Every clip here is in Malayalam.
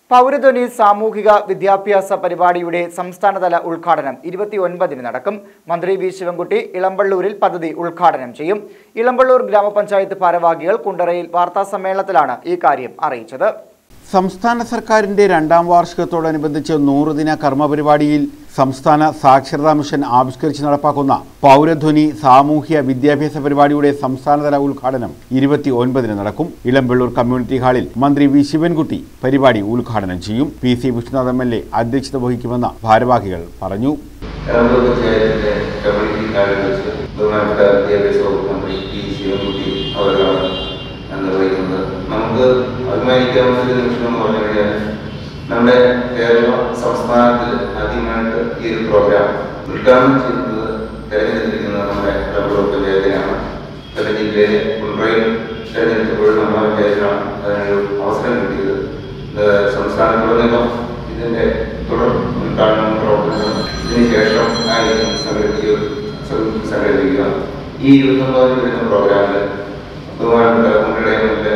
പൗരധ്വനി സാമൂഹിക വിദ്യാഭ്യാസ പരിപാടിയുടെ സംസ്ഥാനതല ഉദ്ഘാടനം ഇരുപത്തിയൊൻപതിന് നടക്കും മന്ത്രി വി ശിവൻകുട്ടി ഇളമ്പള്ളൂരിൽ പദ്ധതി ഉദ്ഘാടനം ചെയ്യും ഇളമ്പള്ളൂർ ഗ്രാമപഞ്ചായത്ത് ഭാരവാഹികൾ കുണ്ടറയിൽ വാർത്താസമ്മേളനത്തിലാണ് ഈ കാര്യം അറിയിച്ചത് സംസ്ഥാന സർക്കാരിന്റെ രണ്ടാം വാർഷികത്തോടനുബന്ധിച്ച് നൂറുദിന കർമ്മപരിപാടിയിൽ സംസ്ഥാന സാക്ഷരതാ മിഷൻ ആവിഷ്കരിച്ച് നടപ്പാക്കുന്ന പൗരധ്വനി സാമൂഹ്യ വിദ്യാഭ്യാസ പരിപാടിയുടെ സംസ്ഥാനതല ഉദ്ഘാടനം ഇരുപത്തി ഒൻപതിന് നടക്കും ഇളമ്പള്ളൂർ കമ്മ്യൂണിറ്റി ഹാളിൽ മന്ത്രി വി ശിവൻകുട്ടി പരിപാടി ഉദ്ഘാടനം ചെയ്യും P C Vishnunath M L A അധ്യക്ഷത വഹിക്കുമെന്ന് ഭാരവാഹികൾ പറഞ്ഞു എറണാകുളം പഞ്ചായത്തിന്റെ കമ്മ്യൂണിറ്റി ഹാളിൽ വെച്ച് ബഹുമാനപ്പെട്ട വിദ്യാഭ്യാസ വകുപ്പ് മന്ത്രി പി ശിവൻകുട്ടി അവരാണ് നിർവഹിക്കുന്നത് നമുക്ക് അഭിമാനിക്കാവുന്ന ഒരു നിമിഷം എന്ന് പറഞ്ഞു കഴിഞ്ഞാൽ നമ്മുടെ കേരള സംസ്ഥാനത്തിൽ ആദ്യമായിട്ട് ഈ ഒരു പ്രോഗ്രാം ഉദ്ഘാടനം ചെയ്യുന്നത് തെരഞ്ഞെടുത്തിരിക്കുന്നത് നമ്മുടെ എറണാകുളം പഞ്ചായത്തിനാണ് കൊല്ലം ജില്ലയിലെ കുണ്ട്രയിൽ തെരഞ്ഞെടുത്തപ്പോൾ നമ്മുടെ പഞ്ചായത്തിനാണ് അതിനൊരു അവസരം കിട്ടിയത് ഇത് സംസ്ഥാനത്തുടനീളം ഇതിന്റെ തുടർ ഉദ്ഘാടനം പ്രവർത്തനം ഇതിനുശേഷം ആയിരിക്കും സംഘടിപ്പിക്കുക സംഘടിപ്പിക്കുക ഈ ഇരുപത്തൊമ്പതിന് വരുന്ന പ്രോഗ്രാമിൽ ബഹുമാനപ്പെട്ട കുണ്ടടയിലെ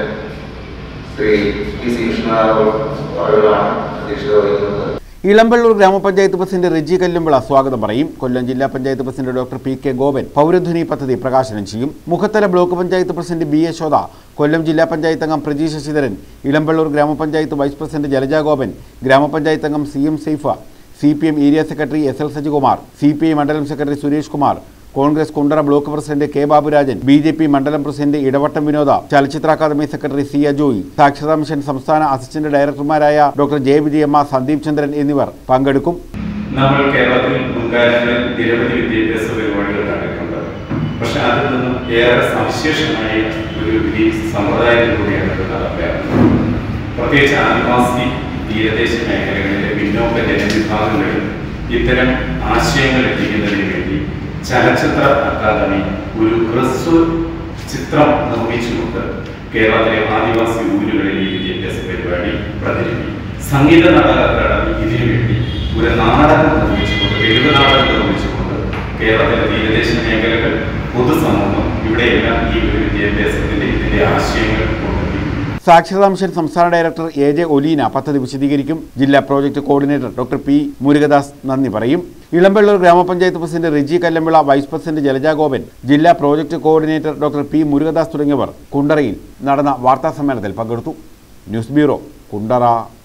ശ്രീ പി സി വിഷ്ണുനാഥ് അവരാണ് അധ്യക്ഷത വഹിക്കുന്നത് ഇളമ്പള്ളൂർ ഗ്രാമപഞ്ചായത്ത് പ്രസിഡന്റ് റിജി കല്ലുമ്പിള സ്വാഗതം പറയും കൊല്ലം ജില്ലാ panchayat president doctor P K Gopan Pauradhwani പദ്ധതി പ്രകാശനം ചെയ്യും Mukhathala block panchayat president B Yashoda Kollam ജില്ലാ പഞ്ചായത്ത് അംഗം പ്രജി ശശിധരൻ ഇളമ്പള്ളൂർ ഗ്രാമപഞ്ചായത്ത് വൈസ് പ്രസിഡന്റ് ജലജ ഗോപൻ ഗ്രാമപഞ്ചായത്ത് അംഗം C M Saifa C P M area secretary S L Sajikumar C P I മണ്ഡലം secretary Suresh Kumar Congress Kundara block president K Baburajan B J P മണ്ഡലം president Edavattom Vinoda Chalachitra academy secretary C Ajoy Saksharatha mission സംസ്ഥാന അസിസ്റ്റന്റ് ഡയറക്ടർമാരായ ഡോക്ടർ ജെ വിജയമ്മ സന്ദീപ് ചന്ദ്രൻ എന്നിവർ പങ്കെടുക്കും നമ്മൾ കേരളത്തിൽ മുൻകാലങ്ങളിൽ നിരവധി വിദ്യാഭ്യാസ പരിപാടികൾ കണ്ടിട്ടുണ്ട് പക്ഷെ അതിൽ നിന്നും ഏറെ സവിശേഷമായ ഒരു വിധി സമ്പ്രദായത്തിലൂടെയാണ് ഇത് നടപ്പിലാക്കുന്നത് പ്രത്യേകിച്ച് ആദിവാസി തീരദേശ മേഖലകളിലെ പിന്നോക്ക ജനവിഭാഗങ്ങളിൽ ഇത്തരം ആശയങ്ങൾ എത്തിക്കുന്നതിന് വേണ്ടി ചലച്ചിത്ര അക്കാദമി ഒരു ഹ്രസ്വ ചിത്രം നിർമ്മിച്ചുകൊണ്ട് കേരളത്തിലെ ആദിവാസി ഊരുകളിലെ ഈ വിദ്യാഭ്യാസ പരിപാടി പ്രചരിപ്പിക്കും സംഗീത നാടക അക്കാദമി ഇതിനു വേണ്ടി ഒരു നാടകം നിർമ്മിച്ചുകൊണ്ട് തെരുവ് നാടകം നിർമ്മിച്ചുകൊണ്ട് കേരളത്തിലെ തീരദേശ മേഖലകൾ പൊതുസമൂഹം ഇവിടെയെല്ലാം ഈ ഒരു വിദ്യാഭ്യാസത്തിന്റെ ഇതിന്റെ ആശയങ്ങൾ കൊണ്ടുവരും സാക്ഷരതാ മിഷൻ സംസ്ഥാന ഡയറക്ടർ എ ജെ ഒലീന പദ്ധതി വിശദീകരിക്കും ജില്ലാ project coordinator doctor P Murugadas നന്ദി പറയും ഇളമ്പള്ളൂർ ഗ്രാമപഞ്ചായത്ത് president Riji Kallambila vice president Jalaja Gopan ജില്ലാ project coordinator doctor P Murugadas തുടങ്ങിയവർ കുണ്ടറയിൽ നടന്ന വാർത്താ സമ്മേളനത്തിൽ പങ്കെടുത്തു ന്യൂസ് ബ്യൂറോ കുണ്ടറ